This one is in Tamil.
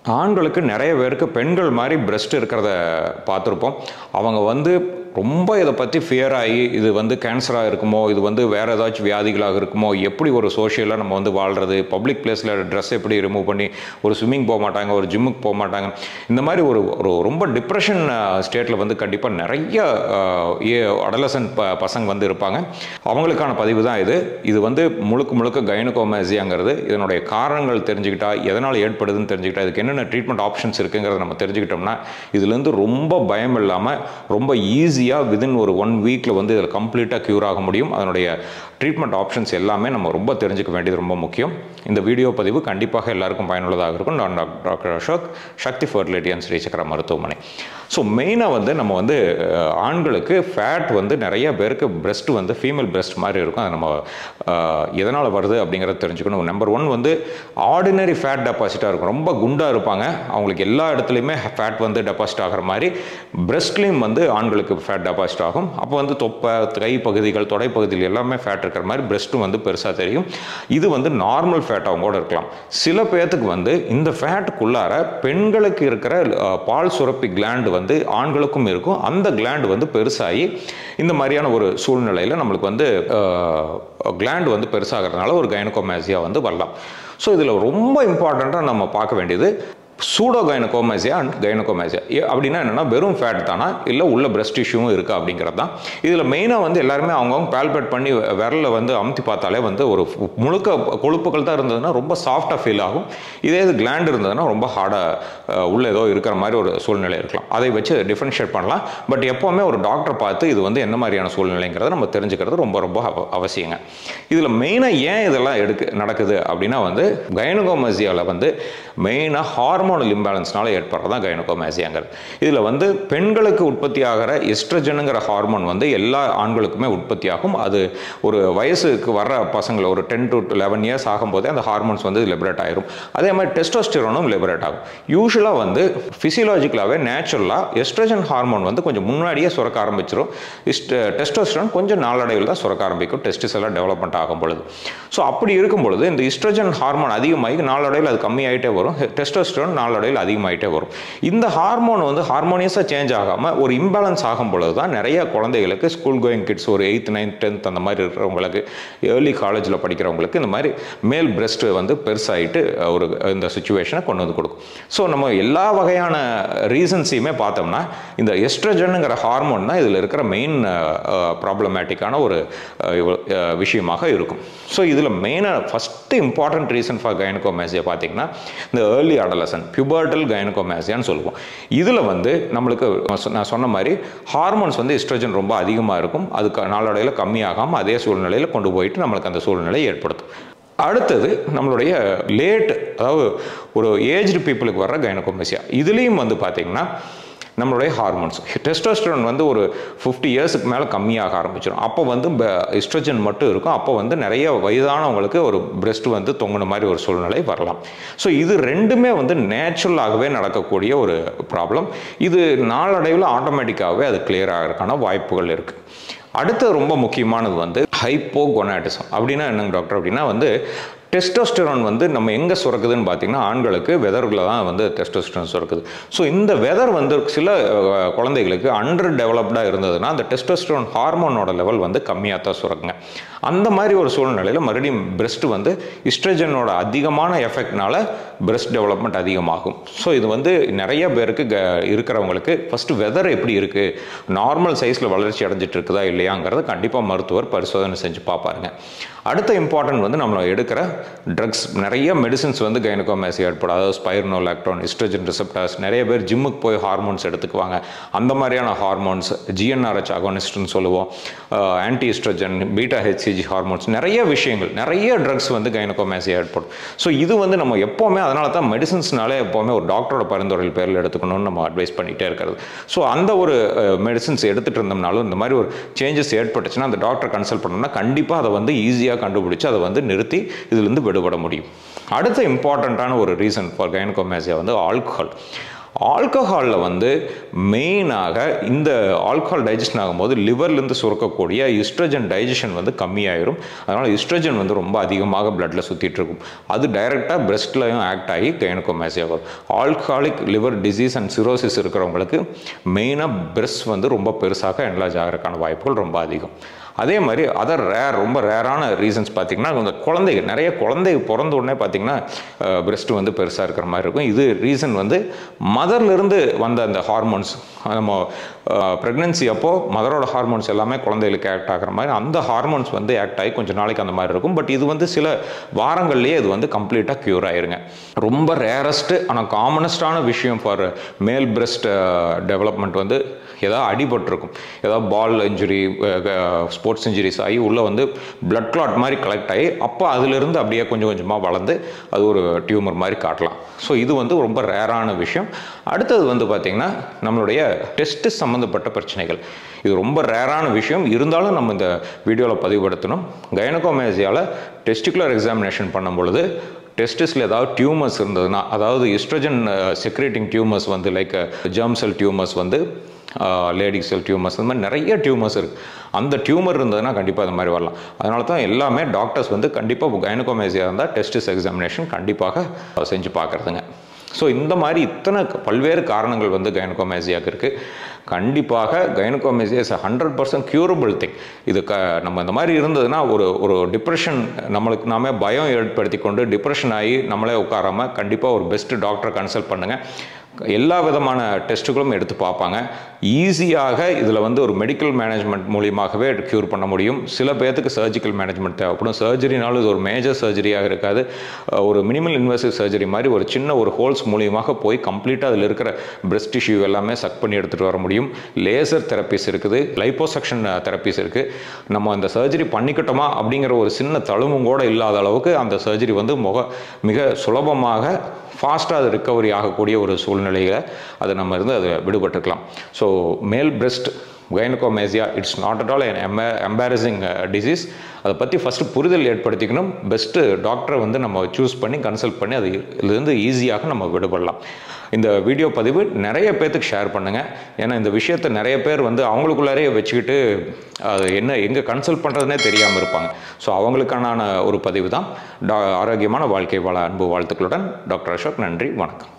ஆண்களுக்கு நிறைய பேருக்கு பெண்கள் மாதிரி பிரஸ்ட் இருக்கிறத பார்த்துருப்போம் அவங்க வந்து ரொம்ப இதை பற்றி ஃபியர் ஆகி இது வந்து கேன்சராக இருக்குமோ இது வந்து வேறு ஏதாச்சும் வியாதிகளாக இருக்குமோ எப்படி ஒரு சோஷியலாக நம்ம வந்து வாழ்கிறது பப்ளிக் பிளேஸில் ட்ரெஸ் எப்படி ரிமூவ் பண்ணி ஒரு ஸ்விம்மிங் போக மாட்டாங்க ஒரு ஜிம்முக்கு போக மாட்டாங்க இந்த மாதிரி ஒரு ஒரு ரொம்ப டிப்ரெஷன் ஸ்டேட்டில் வந்து கண்டிப்பாக நிறைய அடலசன் ப பசங்க வந்து இருப்பாங்க அவங்களுக்கான பதிவு தான் இது இது வந்து முழுக்க முழுக்க கைனகோமேசியாங்கிறது இதனுடைய காரணங்கள் தெரிஞ்சுக்கிட்டா எதனால் ஏற்படுதுன்னு தெரிஞ்சுக்கிட்டா இதுக்கு என்னென்ன ட்ரீட்மெண்ட் ஆப்ஷன்ஸ் இருக்குங்கிறத நம்ம தெரிஞ்சுக்கிட்டோம்னா இதுலேருந்து ரொம்ப பயம் இல்லாமல் ரொம்ப ஈஸியாக விதின் ஒரு ஒன் வீக்கில் வந்து இதில் கம்ப்ளீட்டாக க்யூர் ஆக முடியும் அதனுடைய ட்ரீட்மெண்ட் ஆப்ஷன்ஸ் எல்லாமே நம்ம ரொம்ப தெரிஞ்சுக்க வேண்டியது ரொம்ப முக்கியம் இந்த வீடியோ பதிவு கண்டிப்பாக எல்லாருக்கும் பயனுள்ளதாக இருக்கும் நான் doctor Ashok Sakthi fertility and Srichakra மருத்துவமனை ஸோ மெயினாக வந்து நம்ம வந்து அஹ், ஆண்களுக்கு ஃபேட் வந்து நிறைய பேருக்கு பிரஸ்ட் வந்து ஃபீமேல் பிரஸ்ட் மாதிரி இருக்கும் அது நம்ம எதனால் வருது அப்படிங்கிறத தெரிஞ்சுக்கணும் நம்பர் ஒன் வந்து ஆர்டினரி ஃபேட் டெபாசிட்டாக இருக்கும் ரொம்ப குண்டாக இருப்பாங்க அவங்களுக்கு எல்லா இடத்துலையுமே ஃபேட் வந்து டெபாசிட் ஆகிற மாதிரி பிரஸ்ட்லேயும் வந்து ஆண்களுக்கு ஃபேட் டெபாசிட் ஆகும் அப்போ வந்து தொப்பை கை பகுதிகள் தொடை பகுதிகள் எல்லாமே ஃபேட் இருக்கிற மாதிரி பிரஸ்ட்டும் வந்து பெருசாக தெரியும் இது வந்து நார்மல் ஃபேட் அவங்க கூட இருக்கலாம் சில பேர்த்துக்கு வந்து இந்த ஃபேட்டுக்குள்ளார பெண்களுக்கு இருக்கிற அஹ், பால் சுரப்பி கிளாண்டு வந்து ஆண்களுக்கும் இருக்கும் அந்த கிளாண்டு வந்து பெருசாகி இந்த மாதிரியான ஒரு சூழ்நிலையில் நம்மளுக்கு வந்து கிளாண்ட் வந்து பெருசாகிறதுனால ஒரு கைனகோமேசியா வந்து வரலாம் ஸோ இதில் ரொம்ப இம்பார்ட்டண்ட்டாக நம்ம பார்க்க வேண்டியது சூடோ கைனகோமேசியா அண்ட் கைனகோமேசியா அப்படின்னா என்னென்னா வெறும் ஃபேட் தானா இல்லை உள்ள பிரஸ்ட் இஷ்யூவும் இருக்கா அப்படிங்கிறது தான் இதில் மெயினாக வந்து எல்லாருமே அவங்கவுங்க பால்பேட் பண்ணி விரலில் வந்து அமுத்தி பார்த்தாலே வந்து ஒரு முழுக்க கொழுப்புகள் தான் இருந்ததுன்னா ரொம்ப சாஃப்டாக ஃபீல் ஆகும் இதே இது கிளாண்ட் இருந்ததுன்னா ரொம்ப ஹார்டாக உள்ள ஏதோ இருக்கிற மாதிரி ஒரு சூழ்நிலை இருக்கலாம் அதை வச்சு டிஃப்ரென்ஷியேட் பண்ணலாம் பட் எப்போவுமே ஒரு டாக்டரை பார்த்து இது வந்து என்ன மாதிரியான சூழ்நிலைங்கிறத நம்ம தெரிஞ்சுக்கிறது ரொம்ப ரொம்ப அவ- அவசியங்க இதில் மெயினாக ஏன் இதெல்லாம் எடுக்கு நடக்குது அப்படின்னா வந்து கைனகோமேசியாவில் வந்து மெயினாக ஹார்மோனல் இம்பேலன்ஸ்னால ஏற்படுறது தான் கைனகோமேசியாங்கிறது இதில் வந்து பெண்களுக்கு உற்பத்தி ஆகிற எஸ்ட்ரஜனுங்கிற ஹார்மோன் வந்து எல்லா ஆண்களுக்குமே உற்பத்தி ஆகும் அது ஒரு வயசுக்கு வர்ற பசங்களை ஒரு டென் டு லெவன் இயர்ஸ் ஆகும்போதே அந்த ஹார்மோன்ஸ் வந்து லிபரேட் ஆயிரும் அதே மாதிரி டெஸ்டோஸ்டிரோனும் லிபரேட் ஆகும் யூஸ்வலாக வந்து ஃபிசியலாஜிக்கலாகவே நேச்சுரலாக எஸ்ட்ரஜன் ஹார்மோன் வந்து கொஞ்சம் முன்னாடியே சுரக்க ஆரம்பிச்சிடும் டெஸ்டோஸ்டிரோன் கொஞ்சம் நாளடைவில் தான் சுரக்க ஆரம்பிக்கும் டெஸ்டிஸ் எல்லாம் டெவலப்மெண்ட் ஆகும் பொழுது ஸோ அப்படி இருக்கும் பொழுது இந்த இஸ்ட்ரஜன் ஹார்மோன் அதிகமாகி நாளடைவில் அது கம்மியாயிட்டே வரும் டெஸ்டோஸ்டிரோன் நாளடைவில் அதிகமாயிட்டே வரும் இந்த ஹார்மோன் வந்து ஹார்மோனியஸாக சேஞ்ச் ஆகாமல் ஒரு இம்பேலன்ஸ் ஆகும் பொழுது தான் நிறைய குழந்தைகளுக்கு ஸ்கூல் கோயிங் கிட்ஸ் ஒரு எயித் நைன்த் டென்த் அந்த மாதிரி இருக்கிறவங்களுக்கு ஏர்லி காலேஜில் படிக்கிறவங்களுக்கு இந்த மாதிரி மேல் பிரஸ்ட் வந்து பெருசாகிட்டு ஒரு இந்த சுச்சுவேஷனை கொண்டு வந்து கொடுக்கும் ஸோ நம்ம எல்லா வகையான ரீசன்ஸையுமே பார்த்தோம்னா இந்த எஸ்ட்ரஜனுங்கிற ஹார்மோன் தான் இதில் இருக்கிற மெயின் ப்ராப்ளமேட்டிக்கான ஒரு அஹ், இவ- அஹ், விஷயமாக இருக்கும் ஸோ இதில் மெயினாக first important reason for gynaecomastia பார்த்தீங்கன்னா இந்த ஏர்லி அடலசன் பியூபர்டல் கைனகோமேசியான்னு சொல்லுவோம் இதில் வந்து நம்மளுக்கு நான் சொ- நான் சொன்ன மாதிரி ஹார்மோன்ஸ் வந்து எஸ்ட்ரஜன் ரொம்ப அதிகமாக இருக்கும் அதுக்கு நாளடைவில் கம்மியாகாமல் அதே சூழ்நிலையில் கொண்டு போயிட்டு நம்மளுக்கு அந்த சூழ்நிலை ஏற்படுத்தும் அடுத்தது நம்மளுடைய லேட் அதாவது ஒரு ஏஜ்டு பீப்புளுக்கு வர்ற கைனகோமேசியா இதுலேயும் வந்து பார்த்திங்கன்னா நம்மளுடைய ஹார்மோன்ஸ் டெஸ்டோஸ்டரோன் வந்து ஒரு ஃபிஃப்டி இயர்ஸுக்கு மேலே கம்மியாக ஆரம்பிச்சிடும் அப்போ வந்து இஸ்ட்ரஜன் மட்டும் இருக்கும் அப்போ வந்து நிறைய வயதானவங்களுக்கு ஒரு பிரஸ்ட் வந்து தொங்குன மாதிரி ஒரு சூழ்நிலை வரலாம் ஸோ இது ரெண்டுமே வந்து நேச்சுரலாகவே நடக்கக்கூடிய ஒரு ப்ராப்ளம் இது நாளடைவில் ஆட்டோமேட்டிக்காகவே அது கிளியர் ஆகிறதுக்கான வாய்ப்புகள் இருக்குது அடுத்து ரொம்ப முக்கியமானது வந்து ஹைப்போகொனாட்டிசம் அப்படின்னா என்னங்க டாக்டர் அப்படின்னா வந்து டெஸ்டோஸ்டெரான் வந்து நம்ம எங்கே சுரக்குதுன்னு பார்த்தீங்கன்னா ஆண்களுக்கு வெதர்ல தான் வந்து டெஸ்டோஸ்டெரான் சுரக்குது ஸோ இந்த வெதர் வந்து சில அஹ், குழந்தைகளுக்கு அண்டர் டெவலப்டாக இருந்ததுன்னா அந்த டெஸ்டோஸ்டெரான் ஹார்மோனோட லெவல் வந்து கம்மியாக தான் சுரக்குங்க அந்த மாதிரி ஒரு சூழ்நிலையில் மறுபடியும் பிரஸ்ட் வந்து இஸ்ட்ரஜனோட அதிகமான எஃபெக்ட்னால பிரஸ்ட் டெவலப்மெண்ட் அதிகமாகும் ஸோ இது வந்து நிறைய பேருக்கு க இருக்கிறவங்களுக்கு ஃபஸ்ட்டு வெதர் எப்படி இருக்குது நார்மல் சைஸில் வளர்ச்சி அடைஞ்சிட்டு இருக்குதா இல்லையாங்கிறத கண்டிப்பாக மருத்துவர் பரிசோதனை செஞ்சு பார்ப்பாருங்க அடுத்த இம்பார்ட்டன்ட் வந்து நம்ம எடுக்கிற ட்ரக்ஸ் நிறைய மெடிசின்ஸ் வந்து கைனகோமேசி ஏற்படும் அதாவது ஸ்பைர்னோலாக்டோன் இஸ்ட்ரஜன் ரிசப்டாஸ் நிறைய பேர் ஜிம்முக்கு போய் ஹார்மோன்ஸ் எடுத்துக்குவாங்க அந்த மாதிரியான ஹார்மோன்ஸ் ஜிஎன்ஆர்ஹெச் அகோனிஸ்ட்னு சொல்லுவோம் anti oestrogen beta HCG hormones நிறைய விஷயங்கள் நிறைய ட்ரக்ஸ் வந்து கைனகோமேசி ஏற்படும் ஸோ இது வந்து நம்ம எப்போவுமே அதனால தான் மெடிசின்ஸ்னாலே எப்போவுமே ஒரு டாக்டரோட பரிந்துரையில் பேரில் எடுத்துக்கணும்னு நம்ம அட்வைஸ் பண்ணிகிட்டே இருக்கிறது ஸோ அந்த ஒரு மெடிசின்ஸ் எடுத்துகிட்டு இருந்தோம்னாலும் இந்த மாதிரி ஒரு சேஞ்சஸ் ஏற்பட்டுச்சுன்னா அந்த டாக்டர் கன்சல்ட் பண்ணோம்னா கண்டிப்பாக அதை வந்து ஈஸியாக கண்டுபிடிச்சு அதை வந்து நிறுத்தி இதுலேருந்து விடுபட முடியும் அடுத்த இம்பார்ட்டண்ட்டான ஒரு ரீசன் ஃபார் கைனகோமேசியா வந்து ஆல்கஹால் ஆல்கஹாலில் வந்து மெயினாக இந்த ஆல்கஹால் டைஜஷன் ஆகும்போது லிவர்லேருந்து சுரக்கக்கூடிய இஸ்ட்ரஜன் டைஜஷன் வந்து கம்மியாயிரும் அதனால் இஸ்ட்ரஜன் வந்து ரொம்ப அதிகமாக பிளட்டில் சுற்றிட்டு இருக்கும் அது டைரெக்டாக பிரெஸ்ட்லையும் ஆக்ட் ஆகி கைனகோமேசியா வரும் alcoholic liver disease and cirrhosis இருக்கிறவங்களுக்கு மெயினாக பிரெஸ்ட் வந்து ரொம்ப பெருசாக என்லாஜ் ஆகிறதுக்கான வாய்ப்புகள் ரொம்ப அதிகம் அதே மாதிரி அதர் ரேர் ரொம்ப ரேரான ரீசன்ஸ் பார்த்தீங்கன்னா இந்த குழந்தைங்க நிறைய குழந்தை பிறந்த உடனே பார்த்தீங்கன்னா பிரெஸ்ட் வந்து பெருசாக இருக்கிற மாதிரி இருக்கும் இது ரீசன் வந்து மதர்லேருந்து வந்த அந்த ஹார்மோன்ஸ் நம்ம ப்ரெக்னென்சி அப்போது மதரோட ஹார்மோன்ஸ் எல்லாமே குழந்தைகளுக்கு ஆக்ட் ஆகிற மாதிரி அந்த ஹார்மோன்ஸ் வந்து ஆக்ட் ஆகி கொஞ்சம் நாளைக்கு அந்த மாதிரி இருக்கும் பட் இது வந்து சில வாரங்கள்லேயே இது வந்து கம்ப்ளீட்டாக க்யூர் ஆயிருங்க ரொம்ப ரேரஸ்ட்டு ஆனால் காமனஸ்டான விஷயம் ஃபார் மேல் பிரெஸ்ட் டெவலப்மெண்ட் வந்து ஏதாவது அடிபட்டிருக்கும் ஏதாவது பால் இன்ஜுரி ஸ்போர்ட்ஸ் இன்ஜுரிஸ் ஆகி உள்ளே வந்து பிளட் கிளாட் மாதிரி கலெக்ட் ஆகி அப்போ அதிலிருந்து அப்படியே கொஞ்சம் கொஞ்சமாக வளர்ந்து அது ஒரு டியூமர் மாதிரி காட்டலாம் ஸோ இது வந்து ரொம்ப ரேரான விஷயம் அடுத்தது வந்து பார்த்திங்கன்னா நம்மளுடைய டெஸ்ட் சம்மந்தப்பட்ட பிரச்சனைகள் இது ரொம்ப ரேரான விஷயம் இருந்தாலும் நம்ம இந்த வீடியோவில் பதிவுபடுத்தணும் கைனகோமேசியாவில் டெஸ்டிகுலர் எக்ஸாமினேஷன் பண்ணும் பொழுது டெஸ்டிஸில் ஏதாவது டியூமர்ஸ் இருந்ததுன்னா அதாவது எஸ்ட்ரோஜன் செக்ரேட்டிங் டியூமர்ஸ் வந்து லைக் ஜெர்ம் செல் டியூமர்ஸ் வந்து லேடி செல் டியூமர்ஸ் அந்த மாதிரி நிறைய டியூமர்ஸ் இருக்குது அந்த டியூமர் இருந்ததுன்னா கண்டிப்பாக அந்த மாதிரி வரலாம் அதனால தான் எல்லாமே டாக்டர்ஸ் வந்து கண்டிப்பாக கைனகோமேசியா இருந்தால் டெஸ்டிஸ் எக்ஸாமினேஷன் கண்டிப்பாக செஞ்சு பார்க்குறதுங்க ஸோ இந்த மாதிரி இத்தனை பல்வேறு காரணங்கள் வந்து கைனகோமேசியாவுக்கு இருக்குது கண்டிப்பாக gynaecomastia is hundred percent curable thing இது க நம்ம இந்த மாதிரி இருந்ததுன்னா ஒரு ஒரு டிப்ரெஷன் நம்மளுக்கு நாமே பயம் ஏற்படுத்தி கொண்டு டிப்ரெஷன் ஆகி நம்மளே உட்காராம கண்டிப்பாக ஒரு பெஸ்ட் டாக்டரை கன்சல்ட் பண்ணுங்கள் எல்லா விதமான டெஸ்ட்டுகளும் எடுத்து பார்ப்பாங்க ஈஸியாக இதில் வந்து ஒரு மெடிக்கல் மேனேஜ்மெண்ட் மூலியமாகவே க்யூர் பண்ண முடியும் சில பேர்த்துக்கு சர்ஜிக்கல் மேனேஜ்மெண்ட் தேவைப்படும் சர்ஜரினாலும் இது ஒரு மேஜர் சர்ஜரியாக இருக்காது ஒரு மினிமல் இன்வெசிவ் சர்ஜரி மாதிரி ஒரு சின்ன ஒரு ஹோல்ஸ் மூலியமாக போய் கம்ப்ளீட்டாக அதில் இருக்கிற பிரெஸ்ட் டிஷ்யூ எல்லாமே சக் பண்ணி எடுத்துகிட்டு வர முடியும் லேசர் தெரப்பிஸ் இருக்குது லைப்போசக்ஷன் தெரப்பிஸ் இருக்குது நம்ம அந்த சர்ஜரி பண்ணிக்கிட்டோமா அப்படிங்கிற ஒரு சின்ன தழுவும் கூட இல்லாத அளவுக்கு அந்த சர்ஜரி வந்து முக மிக சுலபமாக ஃபாஸ்ட்டாக அது ரிக்கவரி ஆகக்கூடிய ஒரு சூழ்நிலையில் அது நம்ம இருந்து அது விடுபட்டுருக்கலாம் so male breast gynaecomastia it's not at all எம்ப எம்பாரசிங் டிசீஸ் அதை பற்றி ஃபஸ்ட்டு புரிதல் ஏற்படுத்திக்கணும் பெஸ்ட்டு டாக்டரை வந்து நம்ம சூஸ் பண்ணி கன்சல்ட் பண்ணி அது இதுலேருந்து ஈஸியாக நம்ம விடுபடலாம் இந்த வீடியோ பதிவு நிறைய பேர்த்துக்கு ஷேர் பண்ணுங்கள் ஏன்னா இந்த விஷயத்தை நிறைய பேர் வந்து அவங்களுக்குள்ளாரே வச்சுக்கிட்டு அது என்ன எங்கே கன்சல்ட் பண்ணுறதுனே தெரியாமல் இருப்பாங்க ஸோ அவங்களுக்கான ஒரு பதிவு தான் டா ஆரோக்கியமான வாழ்க்கை வாழ அன்பு வாழ்த்துக்களுடன் டாக்டர் அசோக் நன்றி வணக்கம்